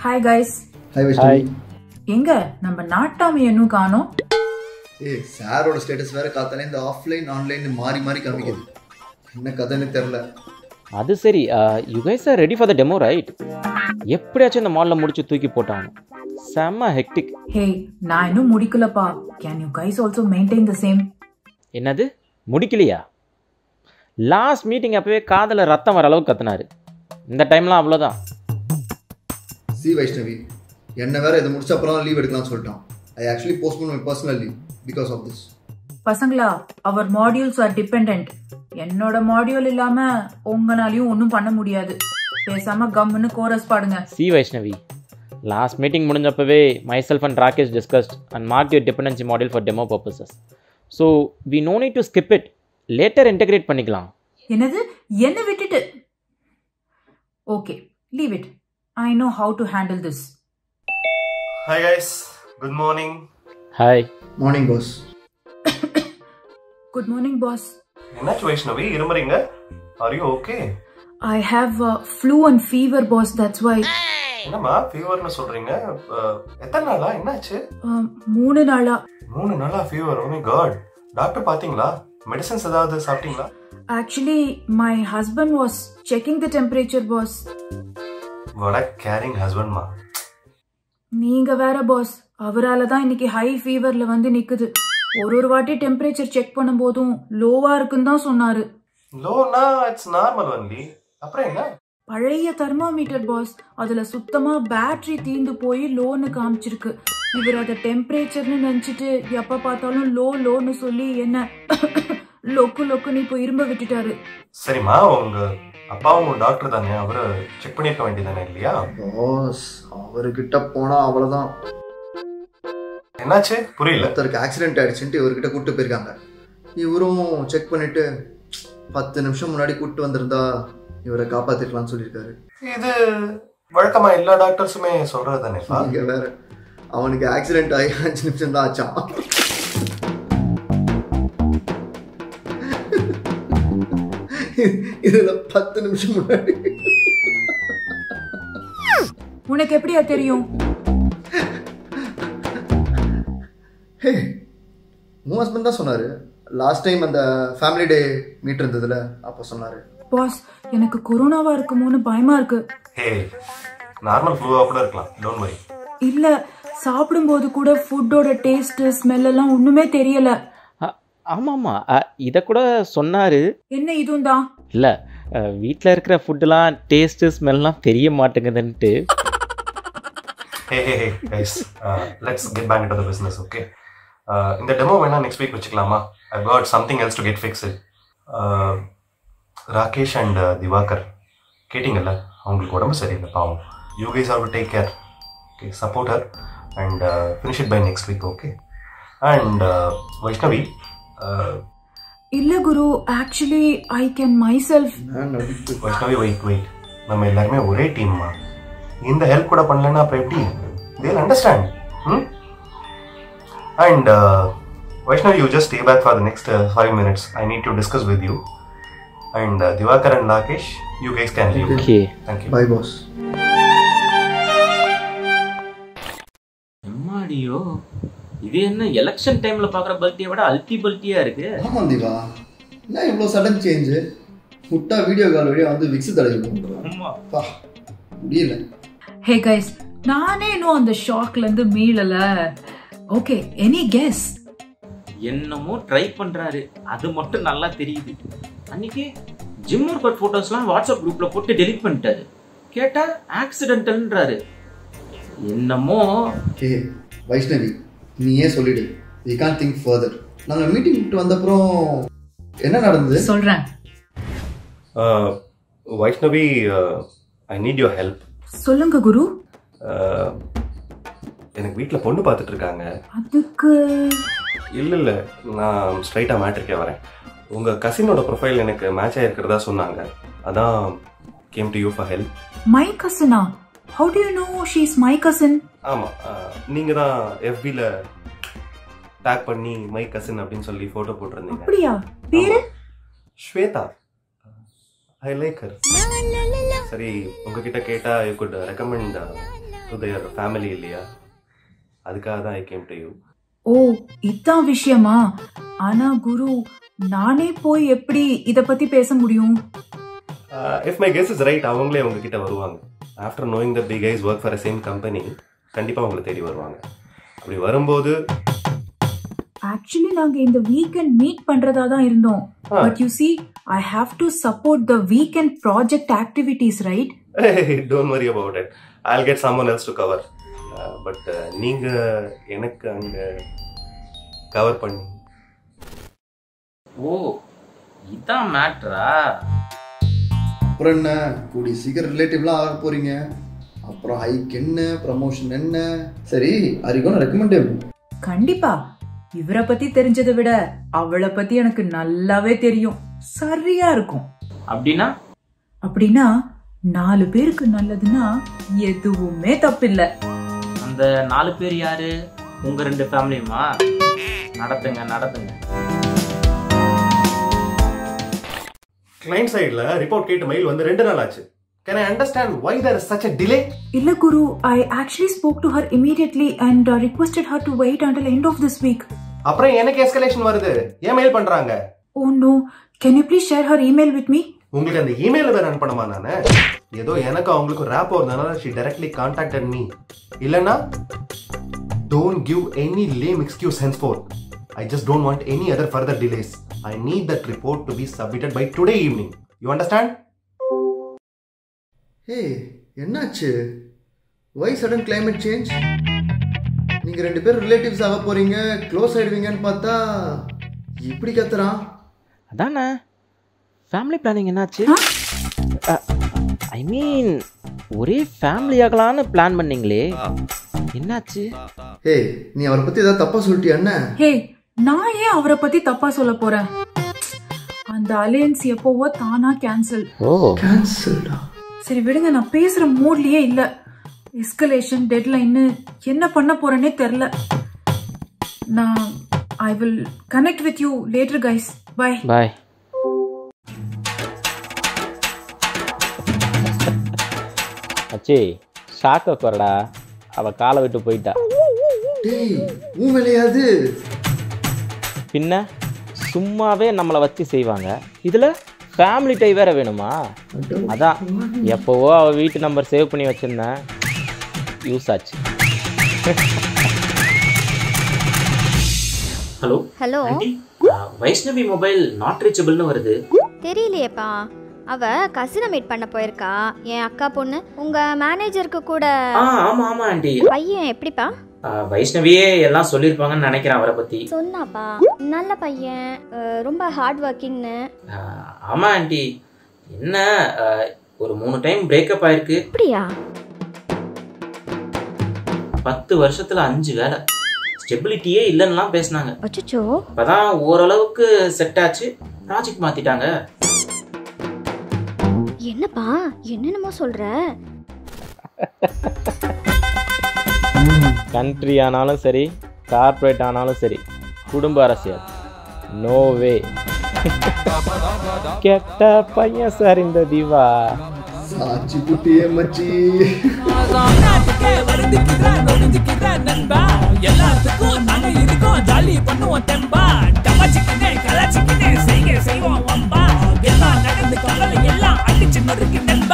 Hi guys hi Vaishnavi எங்க நம்ம நாட்டாம இன்னும் காணோம் ஏய் சாரோட ஸ்டேட்டஸ் வேற காத்தாலே இந்த ஆஃப்லைன் ஆன்லைன் மாறி மாறி காமிக்குது என்ன கதைன்னு தெரில அது சரி you guys are ready for the demo right எப்படியாச்சும் இந்த மாலில் முடிச்சு தூக்கி போட்டாங்க செம்ம ஹெக்டிக் ஹே நான் இன்னும் முடிக்கலப்பா can you guys also maintain the same என்னது முடிக்கலையா லாஸ்ட் மீட்டிங் அப்பவே காதில் ரத்தம் வர அளவுக்கு கத்துனாரு இந்த டைம்லாம் அவ்வளோதான் சி வைஷ்ணவி என்ன வேற இதை முடிச்ச அப்புறம் லீவ் எடுக்கலாம்னு சொல்லிட்டான் I actually postpone my personal leave because of this பசங்களா அவர் மாடியூல்ஸ் ஆர் டிபெண்ட் என்னோட மாடியூல் இல்லாம உங்களாலையும் ஒன்றும் பண்ண முடியாது பேசாம கம்முன்னு கோரஸ் பாடுங்க சி வைஷ்ணவி லாஸ்ட் மீட்டிங் முடிஞ்சப்பவே myself and Rakesh discussed and mark your dependency model for demo purposes so we no need to skip it later integrate பண்ணிக்கலாம் என்னது என்ன விட்டுட்டு okay leave it I know how to handle this hi guys good morning hi morning boss good morning boss என்னாச்சு வைஷ்ணவி இருமுறீங்க are you okay I have flu and fever boss that's why என்னம்மா ஃபீவர்னு சொல்றீங்க அஹ், எத்தனை நாளா என்னாச்சு மூணு நாளா மூணு நாளா ஃபீவர் ஓ காட் டாக்டர் பாத்தீங்களா மெடிசன்ஸ் ஏதாவது சாப்பிட்டீங்களா actually my husband was checking the temperature boss what a caring ஹஸ்பண்ட்மா நீங்க வேற பாஸ் அவரால தான் இன்னைக்கு ஹை ஃபீவர்ல வந்து நிக்குது ஒரு ஒரு வாட்டி டெம்பரேச்சர் செக் பண்ணும்போதும் லோவா இருக்குன்னு தான் சொன்னாரு லோனா இட்ஸ் நார்மல் ஒன்லி அப்புறம் என்ன பழைய தெர்மாமீட்டர் பாஸ் அதுல சுத்தமா பேட்டரி தீந்து போய் லோன்னு காமிச்சிருக்கு இவர் அதை டெம்பரேச்சர்னு நினைச்சிட்டு எப்ப பார்த்தாலும் லோ லோன்னு சொல்லி என்ன லொக்கு லொக்குன்னு இப்போ இரும்ப விட்டுட்டாரு சரிம்மா உங்க அப்பாவும் டாக்டர் தானே அவரை செக் பண்ணிருக்க வேண்டியதானே இல்லையா பாஸ் அவர்கிட்ட போனா அவ்வளவுதான் என்னாச்சு புரியல ஒருத்தருக்கு ஆக்சிடென்ட் ஆயிடுச்சுன்ட்டு இவர்கிட்ட கூட்டு போயிருக்காங்க இவரும் செக் பண்ணிட்டு பத்து நிமிஷம் முன்னாடி கூட்டு வந்திருந்தா இவரை காப்பாத்திருக்கலாம்னு சொல்லியிருக்காரு இது வழக்கமா எல்லா டாக்டர்ஸுமே சொல்றது தானேப்பா நீங்க வேற அவனுக்கு ஆக்சிடென்ட் ஆகி அஞ்சு நிமிஷம் தான் ஆச்சான் இதுல பத்து நிமிஷம் முன்னாடி உனக்கு எப்படியா தெரியும் ஹே உன் ஹஸ்பண்ட் தான் சொன்னாரு லாஸ்ட் டைம் அந்த ஃபேமிலி டே மீட் இருந்ததுல அப்போ சொன்னாரு பாஸ் எனக்கு கொரோனாவா இருக்குமோன்னு பயமா இருக்கு ஹே நார்மல் ஃப்ளூவா கூட இருக்கலாம் டோன்ட் வரி இல்ல சாப்பிடும்போது கூட ஃபுட்டோட டேஸ்ட் ஸ்மெல் எல்லாம் ஒண்ணுமே தெரியல ஆமாம்மா இதை கூட சொன்னார் என்ன இதுவும் தான் இல்லை வீட்டில் இருக்கிற ஃபுட்டுலாம் டேஸ்ட்டு ஸ்மெல்லாம் தெரிய மாட்டேங்குதுன்ட்டு hey hey hey guys let's get back into the business okay இந்த டெமோ வேணா நெக்ஸ்ட் வீக் வச்சுக்கலாமா I got something else to get fix Rakesh and Diwakar கேட்டிங்கல்ல அவங்களுக்கு உடம்பு சரியில்லை பாவம் you guys have to take care okay support her and finish it by next week okay and Vaishnavi uh, இல்ல Guru actually I can myself நான் நடிப்பு Vaishnavi wait wait நம்ம எல்லாருமே ஒரே டீம்மா இந்த ஹெல்ப் கூட பண்ணலன்னா அப்புறம் எப்படி தேல் understand hmm and Vaishnavi you just stay back for the next five minutes I need to discuss with you and Diwakar and Rakesh you guys can leave okay thank you bye boss எம்மாடியோ இது என்ன எலெக்ஷன் டைமில் பார்க்குற பல்ட்டியை விட அல்டி பல்ட்டியாக இருக்கு ஆமாம் திவா என்ன இவ்வளோ சடன் சேஞ்சு முட்டா வீடியோ கால் வழியா வந்து விக்ஸ் தடவி பா முடியல ஹே கைஸ் நானே இன்னும் அந்த ஷாக்ல இருந்து மீளல ஓகே எனி கெஸ் என்னமோ ட்ரை பண்றாரு அது மட்டும் நல்லா தெரியுது அன்னைக்கு ஜிம் ஒர்க் அவுட் ஃபோட்டோஸ்லாம் வாட்ஸ்அப் குரூப்ல போட்டு டெலிட் பண்ணிட்டாரு கேட்டா ஆக்சிடென்டல்ன்றாரு என்னமோ ஹே வைஷ்ணவி நீயே சொல்லிடு வி கான் திங்க் ஃபர்தர் நாங்கள் மீட்டிங் விட்டு வந்தப்புறம் என்ன நடந்தது சொல்றேன் Vaishnavi I need your help சொல்லுங்க குரு எனக்கு வீட்டில் பொண்ணு பார்த்துட்டு இருக்காங்க அதுக்கு இல்லை இல்லை நான் ஸ்ட்ரைட்டாக மேட்ருக்கே வரேன் உங்கள் கசினோட ப்ரொஃபைல் எனக்கு மேட்ச் ஆகிருக்கிறதா சொன்னாங்க அதான் came to you for help my cousin how do you know she is my cousin ஆமாம் நீங்கள் தான் எஃபியில் டேக் பண்ணி மை கசின் அப்படின்னு சொல்லி ஃபோட்டோ போட்டிருந்தீங்க அப்படியா பேரு ஸ்வேதா ஐ லைக் ஹர் சரி உங்ககிட்ட கேட்டா you could recommend so their family இல்லையா அதுக்காக தான் I came to you oh இதான் விஷயமா ஆனா குரு நானே போய் எப்படி இத பத்தி பேச முடியும் if my guess is right அவங்களே உங்ககிட்ட வருவாங்க after knowing the big eyes work for a same company கண்டிப்பாக உங்களை தேடி வருவாங்க அப்படி வரும்போது ஆக்சுவலி நாங்க இந்த வீக்கெண்ட் மீட் பண்றதா தான் இருந்தோம் ஆ. But you see I have to support the weekend project activities right don't worry about it I'll get someone else to cover but நீங்கள் எனக்கு அங்கே கவர் பண்ணி ஓ இதான் மேட்ரா அப்புறம் என்ன கூடி சீக்கிரம் ரிலேட்டிவ்லாம் ஆக போறீங்க அப்புறம் ஹைக் என்ன ப்ரமோஷன் என்ன சரி அறிக்கோன்னு ரெக்கமெண்ட் கண்டிப்பா இவரை பத்தி தெரிஞ்சதை விட அவளை பத்தி எனக்கு நல்லாவே தெரியும் சரியா இருக்கும் அப்படின்னா அப்படின்னா நாலு பேருக்கு நல்லதுன்னா எதுவுமே தப்பில்ல அந்த நாலு பேர் யாரு உங்க ரெண்டு ஃபேமிலியுமா நடத்துங்க நடத்துங்க கிளைண்ட் சைடில் ரிப்போர்ட் கேட்டு மெயில் வந்து ரெண்டு நாள் ஆச்சு can I understand why there is such a delay இல்ல குரு I actually spoke to her immediately and requested her to wait until end of this week அப்புறம் எனக்கு எஸ்கலேஷன் வருது ஏன் மெயில் பண்றாங்க oh no can you please share her email with me உங்களுக்கு அந்த email வேற அனுப்பணுமா நானு ஏதோ எனக்கு அவங்களுக்கு ரேப் இருந்தனால ஷி டைரக்ட்லி கான்டாக்டட் மீ இல்லனா don't give any lame excuse hence for I just don't want any other further delays I need that report to be submitted by today evening you understand hey என்னாச்சு why sudden climate change நீங்கள் ரெண்டு பேரும் relatives ஆக போறீங்க close ஆயிடுவீங்கன்னு பார்த்தா இப்படி கத்துறான் அதானே ஃபேமிலி பிளானிங் என்னாச்சு ஐ மீன் ஒரே ஃபேமிலி ஆகலான்னு பிளான் பண்ணீங்களே என்னாச்சு ஹே நீ அவரை பற்றி ஏதாவது தப்பாக சொல்லிட்டியா என்ன ஹே நான் ஏன் அவரை பத்தி தப்பா சொல்ல போறேன் அந்த அலையன்ஸ் எப்போவோ தானா கேன்சல் ஓ கேன்சல்டா சரி விடுங்க நான் பேசுற மூட்லயே இல்ல எஸ்கலேஷன் டெட்லைன்னு என்ன பண்ண போறேனே தெரியல நான் I will connect with you later guys bye bye அச்சி ஷாக்க குறடா அவ காலை விட்டு போயிட்டா டேய் உன் வேலையாது பின்ன சும்மாவே நம்மளை வச்சு செய்வாங்க இதுல ஃபேமிலி டை வேற வேணுமா அதான் எப்போவோ அவ வீட்டு நம்பர் சேவ் பண்ணி வச்சிருந்தேன் யூஸ் ஆச்சு hello hello Vaishnavi mobile not ரீச்சபிள்னு வருது தெரியலையேப்பா அவ கசினை மீட் பண்ண போயிருக்கா என் அக்கா பொண்ணு உங்க மேனேஜருக்கு கூட ஆ ஆமா ஆமா ஆண்டி பையன் எப்படிப்பா வைஷ்ணவியே எல்லாம் சொல்லியிருப்பாங்கன்னு நினைக்கிறேன் அவரை பத்தி சொன்னாப்பா நல்ல பையன் அஹ், ரொம்ப ஹார்ட் ஒர்க்கிங்னு ஆஹ் ஆமா ஆண்டி என்ன ஆஹ் ஒரு மூணு டைம் பிரேக்கப் ஆயிருக்கு அப்படியா பத்து வருஷத்துல அஞ்சு வேலை ஸ்டெபிலிட்டியே இல்லைன்னுலாம் பேசினாங்க அச்சோ இப்பதான் ஓரளவுக்கு செட் ஆச்சு ப்ராஜெக்ட் மாத்திட்டாங்க என்னப்பா என்னென்னமோ சொல்ற கண்ட்ரி ஆனாலும் சரி கார்ப்பரேட் ஆனாலும் சரி குடும்ப அரசியல் நோ வே கெட்ட பையன் சார் இந்த திவா சாச்சி குட்டியே மச்சி நாட்டுக்கே வருந்துக்கிறான் நொறுந்துக்கிறான் நண்பா எல்லாத்துக்கும் நாங்க இருக்கோம் ஜாலி பண்ணுவோம் தெம்பா டமாச்சிக்கினே கலாச்சிக்கினே செய்க செய்வோம் வம்பா எல்லாம் நடந்து கவலை எல்லாம் அடிச்சு நொறுக்கு நண்பா